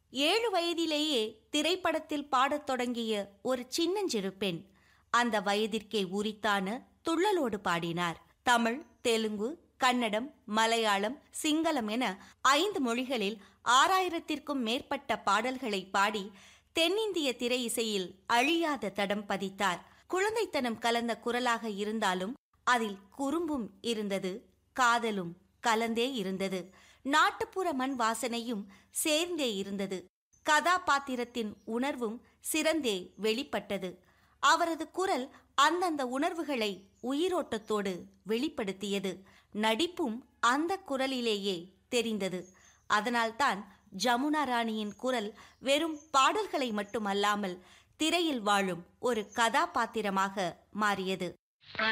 ஏழு வயதிலேயே திரைப்படத்தில் பாடத் தொடங்கிய ஒரு சின்னஞ்சிறு பெண் அந்த வயதிற்கே உரித்தான துள்ளலோடு பாடினார் தமிழ் தெலுங்கு கன்னடம் மலையாளம் சிங்களம் என ஐந்து மொழிகளில் ஆறாயிரத்திற்கும் மேற்பட்ட பாடல்களை பாடி தென்னிந்திய திரை இசையில் அழியாத தடம் பதித்தார் குழந்தைத்தனம் கலந்த குரலாக இருந்தாலும் அதில் குறும்பும் இருந்தது காதலும் கலந்தே இருந்தது நாட்டுப்புற மண் வாசனையும் சேர்ந்தே இருந்தது கதாபாத்திரத்தின் உணர்வும் சிறந்தே வெளிப்பட்டது அவரது குரல் அந்தந்த உணர்வுகளை உயிரோட்டத்தோடு வெளிப்படுத்தியது நடிப்பும் அந்த குரலிலேயே தெரிந்தது அதனால்தான் ஜமுனா ராணியின் குரல் வெறும் பாடல்களை மட்டுமல்லாமல் திரையில் வாழும் ஒரு கதாபாத்திரமாக மாறியது